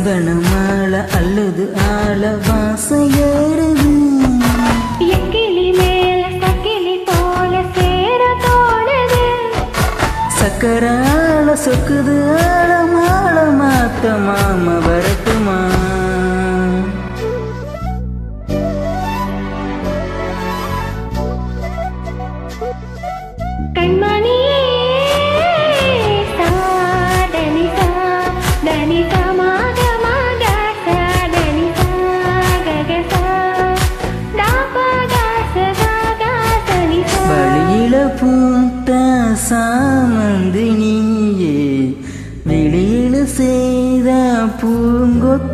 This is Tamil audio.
சந்தன மாலை அல்லது ஆள வாசம் ஏறுது எக்கிளி மேல சக்கிளி போல சேர தோணுது சக்கரால சொக்குது ஆழ மாள மாத்த மாம வரட்டுமா கண்மணியே சாதனி சா தனி சமாக மாக சாதனி சாக சா தாபக சதாக தனி சா வழியில பூத்த சாமந்து நீயே வெளியில செய்த பூங்கொத்து